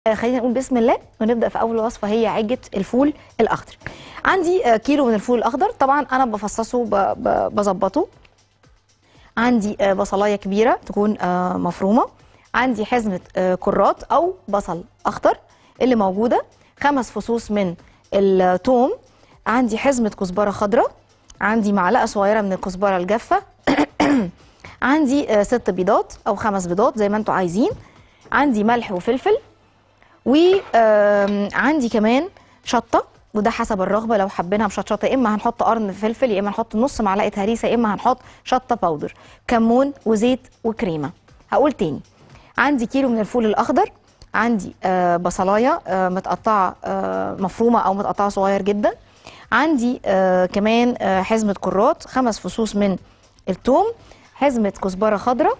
آه، خلينا نقول بسم الله ونبدا في اول وصفه هي عجه الفول الاخضر عندي آه، كيلو من الفول الاخضر طبعا انا بفصصه ب- ب- بظبطه عندي آه، بصلايه كبيره تكون آه، مفرومه عندي حزمه آه، كرات او بصل اخضر اللي موجوده خمس فصوص من الثوم عندي حزمه كزبره خضراء عندي معلقه صغيره من الكزبره الجافه عندي آه، ست بيضات او خمس بيضات زي ما انتم عايزين عندي ملح وفلفل وعندي كمان شطه وده حسب الرغبه لو حبيناها مشطشطه يا اما هنحط قرن فلفل يا اما نحط نص معلقه هريسه يا اما هنحط شطه باودر كمون وزيت وكريمه هقول تاني عندي كيلو من الفول الاخضر عندي آه بصلايه آه متقطعه آه مفرومه او متقطعه صغير جدا عندي آه كمان آه حزمه كرات خمس فصوص من الثوم حزمه كزبره خضراء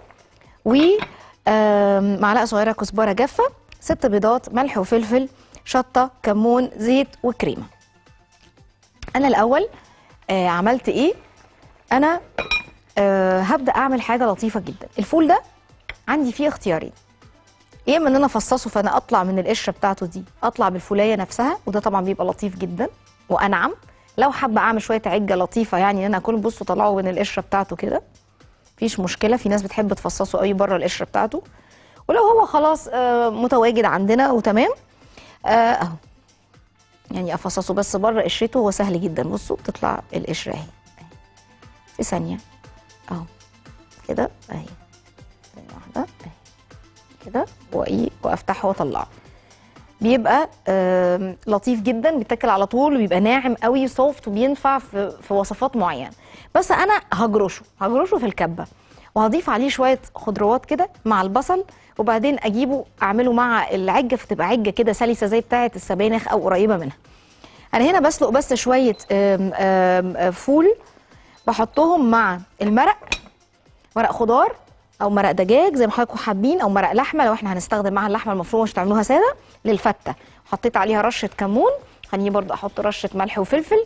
ومعلقه صغيره كزبره جافه ست بيضات ملح وفلفل شطه كمون زيت وكريمه انا الاول آه عملت ايه انا آه هبدا اعمل حاجه لطيفه جدا الفول ده عندي فيه اختيارين يا اما ان انا افصصه فانا اطلع من القشره بتاعته دي اطلع بالفوليه نفسها وده طبعا بيبقى لطيف جدا وانعم لو حابه اعمل شويه عجه لطيفه يعني ان انا اكون بصوا طلعوا من القشره بتاعته كده مفيش مشكله في ناس بتحب تفصصه قوي بره القشره بتاعته ولو هو خلاص آه، متواجد عندنا وتمام آه، اهو يعني افصصه بس بره قشرته هو سهل جدا بصوا بتطلع القشره اهي أهي. في ثانيه اهو كده اهي ثانيه واحده اهي كده وايه وافتحه واطلعه بيبقى آم، لطيف جدا بيتاكل على طول وبيبقى ناعم قوي سوفت وبينفع في, في وصفات معينه بس انا هجرشه هجرشه في الكبه وهضيف عليه شويه خضروات كده مع البصل وبعدين اجيبه اعمله مع العجه فتبقى عجه كده سلسه زي بتاعه السبانخ او قريبه منها انا هنا بسلق بس شويه آم، آم، آم، فول بحطهم مع المرق ورق خضار او مرق دجاج زي ما حضراتكم حابين او مرق لحمه لو احنا هنستخدم معاها اللحمه المفرومه مش تعملوها ساده للفته حطيت عليها رشه كمون خليني برضه احط رشه ملح وفلفل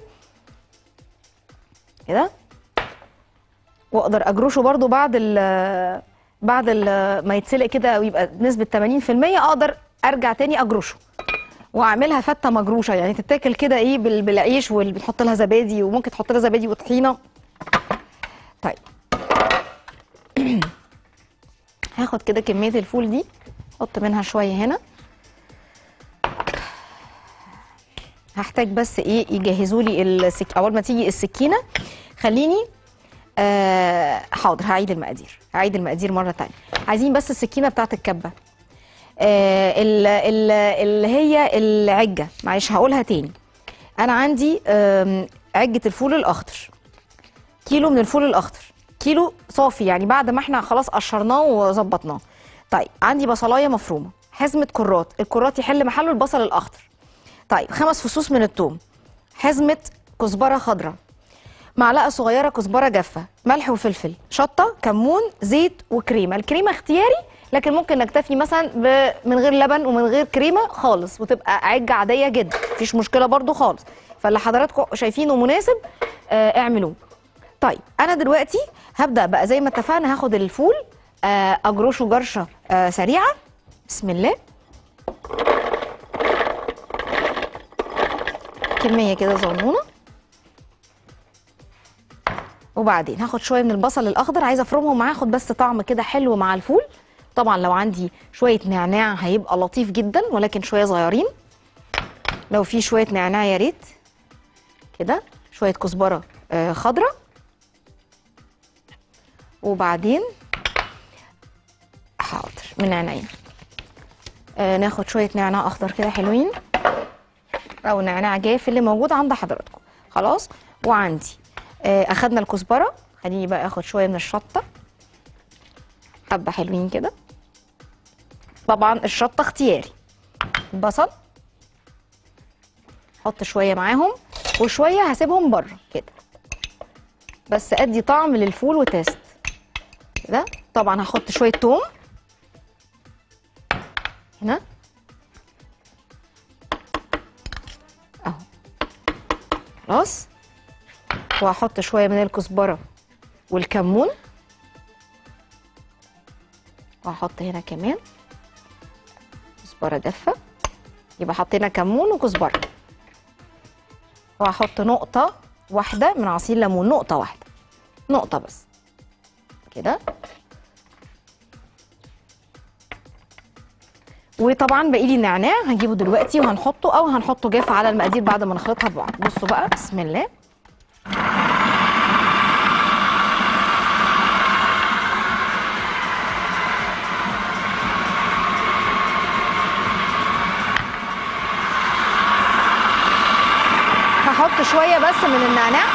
كده واقدر اجرشه برضه بعد ال بعد ال ما يتسلق كده ويبقى نسبه 80% اقدر ارجع تاني اجرشه واعملها فته مجروشه يعني تتاكل كده ايه بال- بالعيش وبنحط لها زبادي وممكن تحط لها زبادي وطحينه طيب هاخد كده كميه الفول دي احط منها شويه هنا هحتاج بس ايه يجهزوا لي السك... اول ما تيجي السكينه خليني آه حاضر هعيد المقادير هعيد المقادير مره تانية عايزين بس السكينه بتاعت الكبه آه ال- ال- اللي هي العجه معلش هقولها تاني انا عندي آم، عجه الفول الاخضر كيلو من الفول الاخضر كيلو صافي يعني بعد ما احنا خلاص قشرناه وظبطناه طيب عندي بصلايه مفرومه حزمه كرات الكرات يحل محله البصل الاخضر طيب خمس فصوص من الثوم حزمه كزبره خضراء معلقه صغيره كزبره جافه ملح وفلفل شطه كمون زيت وكريمه الكريمه اختياري لكن ممكن نكتفي مثلا ب- من غير لبن ومن غير كريمه خالص وتبقى عجه عاديه جدا مفيش مشكله برضو خالص فاللي حضراتكم شايفينه مناسب آه اعملوه طيب انا دلوقتي هبدا بقى زي ما اتفقنا هاخد الفول آه اجرشه جرشه آه سريعه بسم الله كميه كده صغنونه وبعدين هاخد شويه من البصل الاخضر عايزه افرمهم معاه اخد بس طعم كده حلو مع الفول طبعا لو عندي شويه نعناع هيبقى لطيف جدا ولكن شويه صغيرين لو في شويه نعناع يا ريت كده شويه كزبره آه خضراء وبعدين حاضر من عينيا آه ناخد شويه نعناع اخضر كده حلوين او نعناع جاف اللي موجود عند حضراتكم خلاص وعندي آه اخدنا الكزبره خليني بقى اخد شويه من الشطه حبه حلوين كده طبعا الشطه اختياري البصل احط شويه معاهم وشويه هسيبهم بره كده بس ادي طعم للفول وتيست كده طبعا هحط شويه توم هنا اهو خلاص وهحط شويه من الكزبره والكمون وهحط هنا كمان كزبره جافه يبقى حطينا كمون وكزبره وهحط نقطه واحده من عصير ليمون نقطه واحده نقطه بس كده وطبعا باقي لي النعناع هنجيبه دلوقتي وهنحطه او هنحطه جاف على المقادير بعد ما نخلطها ببعض بصوا بقى بسم الله هحط شويه بس من النعناع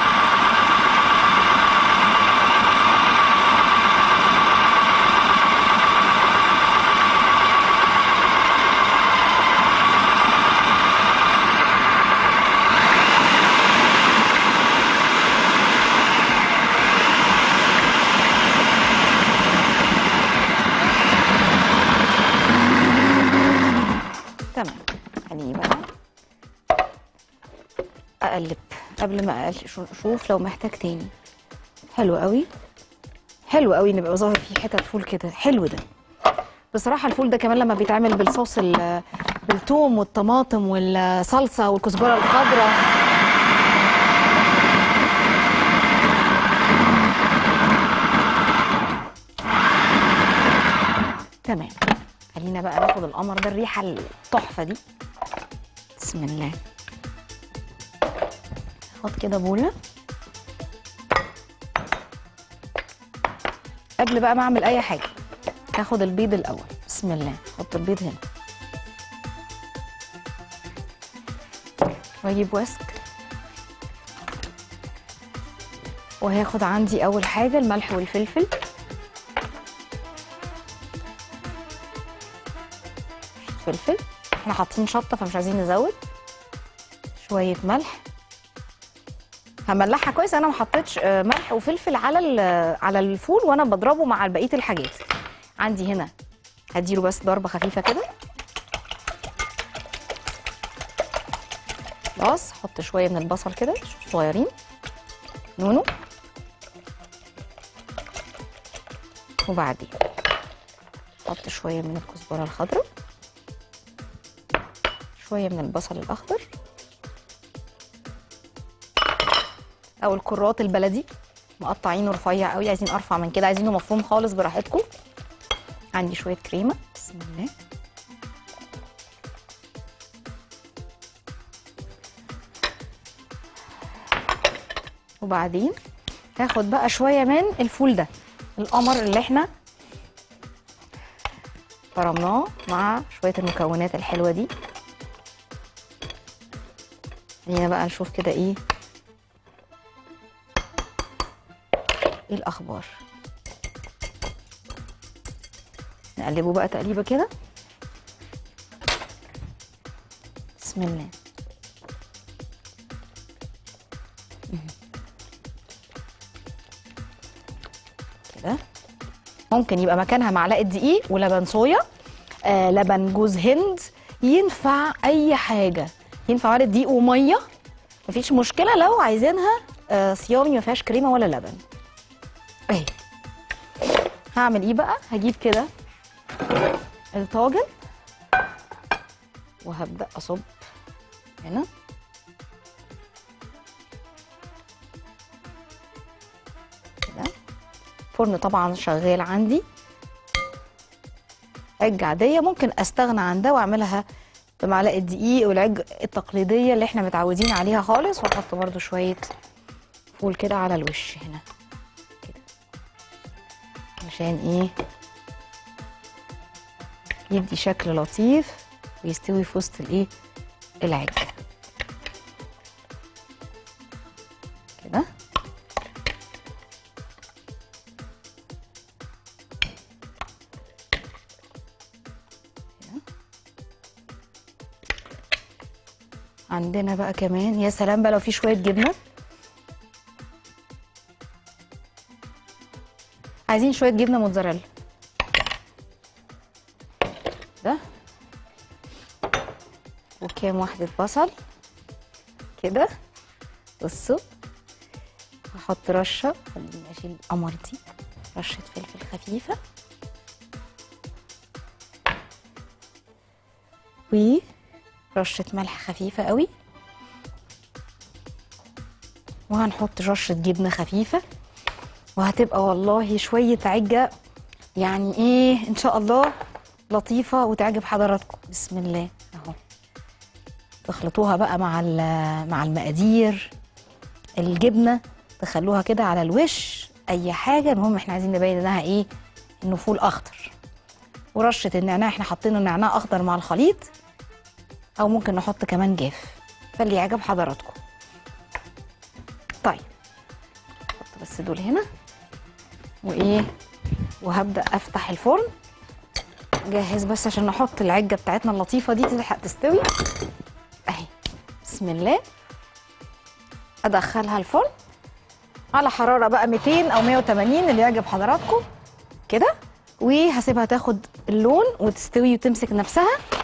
تمام خليني بقى اقلب قبل ما اقلب شو- اشوف لو محتاج تاني حلو قوي حلو قوي ان يبقى ظاهر فيه حتت فول كده حلو ده بصراحه الفول ده كمان لما بيتعمل بالصوص ال- بالثوم والطماطم والصلصه والكزبره الخضراء تمام خلينا بقى ناخد القمر ده الريحه التحفه دي بسم الله احط كده بوله قبل بقى ما اعمل اي حاجه هاخد البيض الاول بسم الله احط البيض هنا واجيب ويسك وهاخد عندي اول حاجه الملح والفلفل فلفل احنا حاطين شطه فمش عايزين نزود شويه ملح هملحها كويس انا ما حطيتش آه، ملح وفلفل على ال- على الفول وانا بضربه مع بقيه الحاجات عندي هنا هديله بس ضربه خفيفه كده خلاص احط شويه من البصل كده صغيرين نونو وبعدين احط شويه من الكزبره الخضراء شويه من البصل الاخضر او الكرات البلدي مقطعينه رفيع قوي عايزين ارفع من كده عايزينه مفروم خالص براحتكم عندي شويه كريمه بسم الله وبعدين هاخد بقى شويه من الفول ده القمر اللي احنا فرمناه مع شويه المكونات الحلوه دي خلينا بقى نشوف كده ايه ايه الاخبار نقلبه بقى تقليبه كده بسم الله مهم. كده ممكن يبقى مكانها معلقه دقيق ولبن صويا آه لبن جوز هند ينفع اي حاجه ينفع معلقه دقيق وميه مفيش مشكله لو عايزينها آه صيامي ما فيهاش كريمه ولا لبن اهي هعمل ايه بقى هجيب كده الطاجن وهبدا اصب هنا كده فرن طبعا شغال عندي عجة عادية ممكن استغنى عن ده واعملها بمعلقة دقيق والعج التقليدية اللي احنا متعودين عليها خالص واحط برضو شوية فول كده على الوش هنا كده عشان ايه يدي شكل لطيف ويستوي في وسط الايه العجة كده عندنا بقى كمان يا سلام بقى لو في شويه جبنه عايزين شويه جبنه موتزاريلا ده وكام واحده بصل كده بصوا هحط رشه خليني اشيل القمر دي رشه فلفل خفيفه و رشه ملح خفيفه قوي وهنحط رشه جبنه خفيفه وهتبقى والله شويه عجه يعني ايه ان شاء الله لطيفه وتعجب حضراتكم بسم الله اهو تخلطوها بقى مع ال- مع المقادير الجبنه تخلوها كده على الوش اي حاجه المهم احنا عايزين نبين انها ايه انه فول اخضر ورشه النعناع احنا حاطين النعناع اخضر مع الخليط او ممكن نحط كمان جاف فاللي يعجب حضراتكم طيب حط بس دول هنا وايه وهبدا افتح الفرن جاهز بس عشان نحط العجه بتاعتنا اللطيفه دي تلحق تستوي اهي بسم الله ادخلها الفرن على حراره بقى 200 او 180 اللي يعجب حضراتكم كده وهسيبها تاخد اللون وتستوي وتمسك نفسها